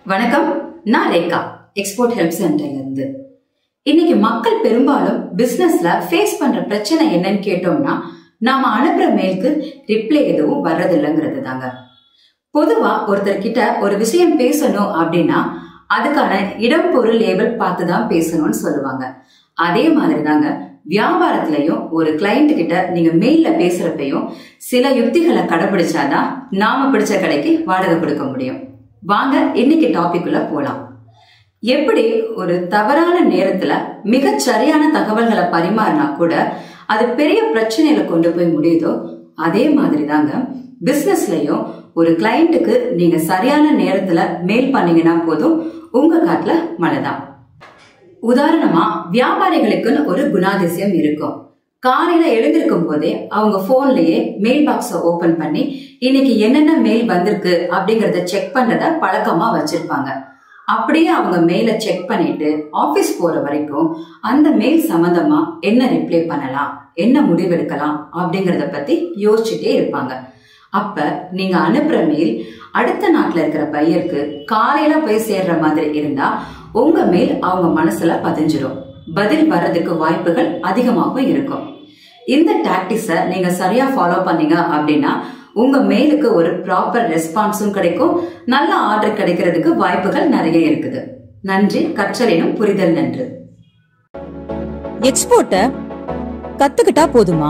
வணக்கம் நான் Rekha export help சென்டர்ல இருந்து இன்னைக்கு மக்கள் பெரும்பாலும் பிசினஸ்ல ஃபேஸ் பண்ற பிரச்சனை என்னன்னு கேட்டோம்னா நாம அனுப்புற மெயிலுக்கு ரிப்ளை எதுவும் வர்றதில்லைங்கிறது தாங்க பொதுவா ஒருத்தர் கிட்ட ஒரு விஷயம் பேசணும் அப்படின்னா அதுக்கான இடம் பொருள் லேபிள் பார்த்து தான் பேசணும்னு சொல்லுவாங்க அதே மாதிரி தாங்க வியாபாரத்திலையும் ஒரு கிளைண்ட் கிட்ட நீங்க மெயில்ல பேசுறப்பையும் சில யுக்திகளை கடைபிடிச்சாதான் நாம பிடிச்ச கடைக்கு வாடகை கொடுக்க முடியும் வாங்க இன்னைக்கு டாபிக்குள்ள போலாம் எப்படி ஒரு தவறான நேரத்துல மிகச் சரியான தகவல்களை பரிமாறினா கூட அது பெரிய பிரச்சனையில கொண்டு போய் முடியுதோ அதே மாதிரி தாங்க பிசினஸ்லயும் ஒரு கிளைண்ட்டுக்கு நீங்க சரியான நேரத்துல மெயில் பண்ணீங்கன்னா போதும் உங்க காட்டுல மழைதான் உதாரணமா வியாபாரிகளுக்குன்னு ஒரு குணாதிசயம் இருக்கும் காலையில எழுந்திருக்கும் போதே அவங்க போன்லயே மெயில் பாக்ஸ ஓபன் பண்ணி இன்னைக்கு என்னென்ன மெயில் வந்திருக்கு அப்படிங்கறத செக் பண்றத பழக்கமா வச்சிருப்பாங்க அப்படியே அவங்க மெயில செக் பண்ணிட்டு ஆபீஸ் போற வரைக்கும் அந்த மெயில் சம்பந்தமா என்ன ரிப்ளை பண்ணலாம் என்ன முடிவெடுக்கலாம் அப்படிங்கறத பத்தி யோசிச்சுட்டே இருப்பாங்க அப்ப நீங்க அனுப்புற மெயில் அடுத்த நாட்டுல இருக்கிற பையருக்கு காலையில போய் சேர்ற மாதிரி இருந்தா உங்க மெயில் அவங்க மனசுல பதிஞ்சிரும் பதில் வர்றதுக்கு வாய்ப்புகள் அதிகமாகவும் இருக்கும் இந்த டாக்டிஸ நீங்க சரியா ஃபாலோ பண்ணீங்க அப்படின்னா உங்க மெயிலுக்கு ஒரு ப்ராப்பர் ரெஸ்பான்ஸும் கிடைக்கும் நல்ல ஆர்டர் கிடைக்கிறதுக்கு வாய்ப்புகள் நிறைய இருக்குது நன்றி கற்றலினும் புரிதல் நன்று எக்ஸ்போர்ட்ட கத்துக்கிட்டா போதுமா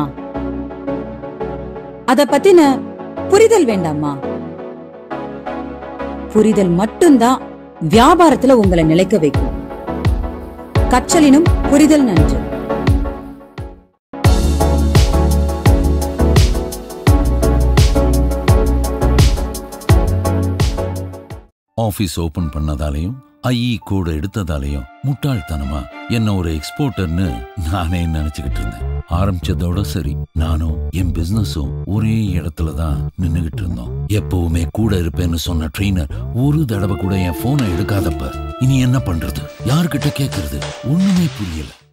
அத பத்தின புரிதல் வேண்டாமா புரிதல் மட்டும்தான் வியாபாரத்துல உங்களை நிலைக்க வைக்கும் கற்றலினும் புரிதல் நன்று ஆபீஸ் ஓபன் பண்ணதாலையும் ஐஇ கோடு எடுத்ததாலையும் முட்டாள்தனமா என்ன ஒரு எக்ஸ்போர்ட்டர்னு நானே நினைச்சுக்கிட்டு இருந்தேன் ஆரம்பிச்சதோட சரி நானும் என் பிசினஸும் ஒரே இடத்துல தான் நின்னுகிட்டு இருந்தோம் எப்பவுமே கூட இருப்பேன்னு சொன்ன ட்ரெயினர் ஒரு தடவை கூட என் போனை எடுக்காதப்ப இனி என்ன பண்றது யார்கிட்ட கேக்குறது ஒண்ணுமே புரியல